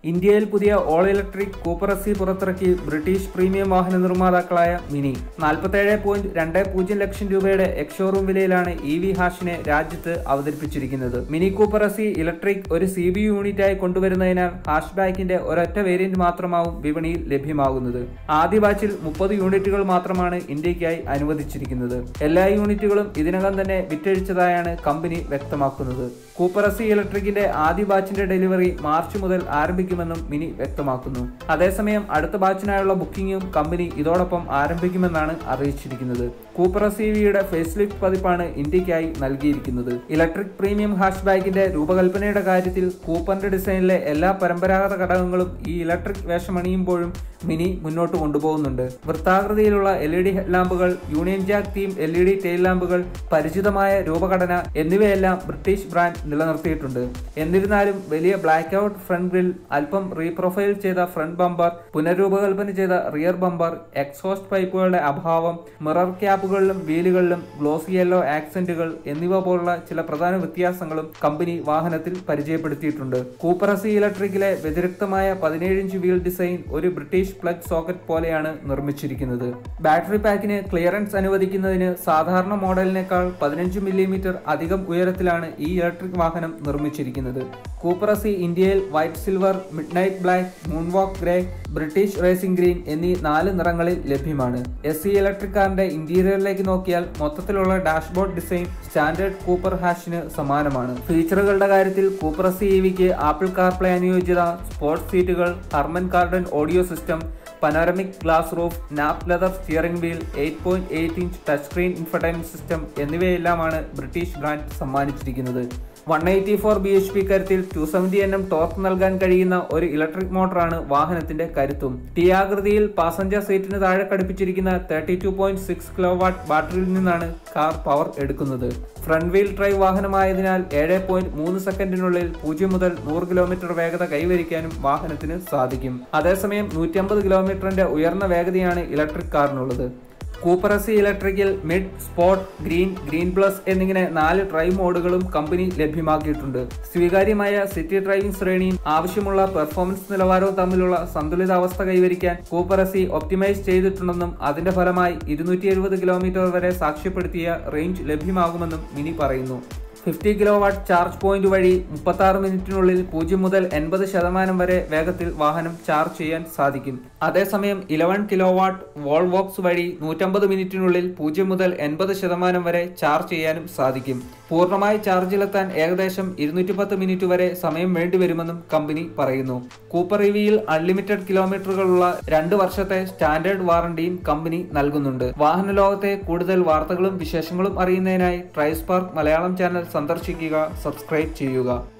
ഇന്ത്യയിൽ പുതിയ all electric Cooper S C പുറത്തിറക്കി ബ്രിട്ടീഷ് പ്രീമിയം വാഹന നിർമ്മാതാക്കളായ മിനി നാൽപ്പത്തേഴ് പോയിന്റ് രണ്ട് പൂജ്യം ലക്ഷം രൂപയുടെ എക്സ്ഷോറൂം വിലയിലാണ് ഇ വി ഹാഷിനെ രാജ്യത്ത് അവതരിപ്പിച്ചിരിക്കുന്നത് Mini Cooper S C electric ഒരു സി ബി യൂണിറ്റായി കൊണ്ടുവരുന്നതിനാൽ ഹാഷ് ബാക്കിന്റെ ഒരൊറ്റ വേരിയന്റ് മാത്രമാവും വിപണിയിൽ ലഭ്യമാകുന്നത് ആദ്യ ബാച്ചിൽ മുപ്പത് യൂണിറ്റുകൾ മാത്രമാണ് ഇന്ത്യക്കായി അനുവദിച്ചിരിക്കുന്നത് എല്ലാ യൂണിറ്റുകളും ഇതിനകം തന്നെ വിറ്റഴിച്ചതായാണ് കമ്പനി വ്യക്തമാക്കുന്നത് കൂപ്പർ എസ് സി ഇലക്ട്രിക്കിന്റെ ആദ്യ ബാച്ചിന്റെ ഡെലിവറി മാർച്ച് മുതൽ ആരംഭിക്കുമെന്നും മിനി വ്യക്തമാക്കുന്നു അതേസമയം അടുത്ത ബാച്ചിനായുള്ള ബുക്കിംഗും കമ്പനി ഇതോടൊപ്പം ആരംഭിക്കുമെന്നാണ് അറിയിച്ചിരിക്കുന്നത് കൂപ്പർ എസ് ഇ വിയുടെ ഫേസ് ലിഫ്റ്റ് പതിപ്പാണ് ഇന്ത്യക്കായി നൽകിയിരിക്കുന്നത് ഇലക്ട്രിക് പ്രീമിയം ഹാഷ് ബാഗിന്റെ രൂപകൽപ്പനയുടെ കാര്യത്തിൽ കൂപ്പറിന്റെ ഡിസൈനിലെ എല്ലാ പരമ്പരാഗത ഘടകങ്ങളും ഈ ഇലക്ട്രിക് വേഷമണിയുമ്പോഴും മിനി മുന്നോട്ട് കൊണ്ടുപോകുന്നുണ്ട് വൃത്താകൃതിയിലുള്ള എൽ ഇ ഡി ഹെഡ്ലാമ്പുകൾ Union Jack theme L E D tail ലാമ്പുകൾ പരിചിതമായ രൂപഘടന എന്നിവയെല്ലാം ബ്രിട്ടീഷ് ബ്രാൻഡ് നിലനിർത്തിയിട്ടുണ്ട് എന്നിരുന്നാലും വലിയ ബ്ലാക്ക് ഔട്ട് ഫ്രണ്ട് ഗ്രിൽ അല്പം റീപ്രൊഫൈൽ ചെയ്ത ഫ്രണ്ട് ബമ്പർ പുനരൂപകൽപ്പന ചെയ്ത റിയർ ബമ്പർ എക്സോസ്റ്റ് പൈപ്പുകളുടെ അഭാവം മിറർ ക്യാപ്പുകളിലും വീലുകളിലും ഗ്ലോസി യെല്ലോ ആക്സന്റുകൾ എന്നിവ പോലുള്ള ചില പ്രധാന വ്യത്യാസങ്ങളും കമ്പനി വാഹനത്തിൽ പരിചയപ്പെടുത്തിയിട്ടുണ്ട് കൂപ്പർ എസ് ഇലക്ട്രിക്കിലെ വ്യതിരിക്തമായ പതിനേഴ് ഇഞ്ച് വീൽ ഡിസൈൻ ഒരു ബ്രിട്ടീഷ് പ്ലഗ് സോക്കറ്റ് പോലെയാണ് നിർമ്മിച്ചിരിക്കുന്നത് ബാറ്ററി പാക്കിന് ക്ലിയറൻസ് അനുവദിക്കുന്നതിന് സാധാരണ മോഡലിനേക്കാൾ പതിനഞ്ച് മില്ലിമീറ്റർ അധികം ഉയരത്തിലാണ് ഈ ഇലക്ട്രിക് വാഹനം നിർമ്മിച്ചിരിക്കുന്നത് കൂപ്പർ എസ് ഇന്ത്യയിൽ white silver midnight black moonwalk grey British racing green എന്നീ നാല് നിറങ്ങളിൽ ലഭ്യമാണ് എസ് സി ഇലക്ട്രിക് കാറിന്റെ ഇന്റീരിയറിലേക്ക് നോക്കിയാൽ മൊത്തത്തിലുള്ള ഡാഷ്ബോർഡ് ഡിസൈൻ സ്റ്റാൻഡേർഡ് കൂപ്പർ ഹാഷിന് സമാനമാണ് ഫീച്ചറുകളുടെ കാര്യത്തിൽ കൂപ്പർ എസ് ഇവിക്ക് ആപ്പിൾ കാർപ്ലേ അനുയോജ്യത sports seats Harman Kardon audio system panoramic glass roof nappa leather steering wheel eight point eight inch touch screen infotainment system എന്നിവയെല്ലാമാണ് ബ്രിട്ടീഷ് ബ്രാൻഡ് സമ്മാനിച്ചിരിക്കുന്നത് one eighty four B H P കരുത്തിൽ two seventy N M torque നൽകാൻ കഴിയുന്ന ഒരു electric മോട്ടറാണ് വാഹനത്തിന്റെ കരുത്തും T ആകൃതിയിൽ passenger സീറ്റിന് താഴെ ഘടിപ്പിച്ചിരിക്കുന്ന thirty two point six kilowatt ബാറ്ററിയിൽ നിന്നാണ് കാർ പവർ എടുക്കുന്നത് ഫ്രണ്ട് വീൽ ഡ്രൈവ് വാഹനമായതിനാൽ ഏഴ് പോയിന്റ് മൂന്ന് സെക്കൻഡിനുള്ളിൽ പൂജ്യം മുതൽ നൂറ് കിലോമീറ്റർ വേഗത കൈവരിക്കാനും വാഹനത്തിന് സാധിക്കും അതേസമയം നൂറ്റി അമ്പത് കിലോമീറ്ററിന്റെ ഉയർന്ന വേഗതയാണ് ഇലക്ട്രിക് കാറിനുള്ളത് കൂപ്പർ എസ് ഇലക്ട്രിക്കൽ mid sport green green plus എന്നിങ്ങനെ നാല് ഡ്രൈവ് മോഡുകളും കമ്പനി ലഭ്യമാക്കിയിട്ടുണ്ട് സ്വീകാര്യമായ സിറ്റി ഡ്രൈവിംഗ് ശ്രേണിയും ആവശ്യമുള്ള പെർഫോമൻസ് നിലവാരവും തമ്മിലുള്ള സന്തുലിതാവസ്ഥ കൈവരിക്കാൻ കൂപ്പർ എസ് ഒപ്റ്റിമൈസ് ചെയ്തിട്ടുണ്ടെന്നും അതിന്റെ ഫലമായി ഇരുന്നൂറ്റി എഴുപത് കിലോമീറ്റർ വരെ സാക്ഷ്യപ്പെടുത്തിയ റേഞ്ച് ലഭ്യമാകുമെന്നും മിനി പറയുന്നു fifty kilowatt charge point വഴി മുപ്പത്തി ആറ് മിനിറ്റിനുള്ളിൽ പൂജ്യം മുതൽ എൺപത് ശതമാനം വരെ വേഗത്തിൽ വാഹനം ചാർജ് ചെയ്യാൻ സാധിക്കും അതേസമയം ഇലവൻ കിലോ വാട്ട് വോൾവോക്സ് വഴി നൂറ്റമ്പത് മിനിറ്റിനുള്ളിൽ പൂജ്യം മുതൽ എൺപത് ശതമാനം വരെ ചാർജ് ചെയ്യാനും സാധിക്കും പൂർണ്ണമായി ചാർജിലെത്താൻ ഏകദേശം ഇരുന്നൂറ്റി പത്ത് മിനിറ്റ് വരെ സമയം വേണ്ടിവരുമെന്നും കമ്പനി പറയുന്നു കൂപ്പർ ഇവിയിൽ അൺലിമിറ്റഡ് കിലോമീറ്ററുകളുള്ള രണ്ട് വർഷത്തെ സ്റ്റാൻഡേർഡ് വാറണ്ടിയും കമ്പനി നൽകുന്നുണ്ട് വാഹന ലോകത്തെ കൂടുതൽ വാർത്തകളും വിശേഷങ്ങളും അറിയുന്നതിനായി ട്രൈസ്പാർക്ക് മലയാളം ചാനൽ സന്ദർശിക്കുക സബ്സ്ക്രൈബ് ചെയ്യുക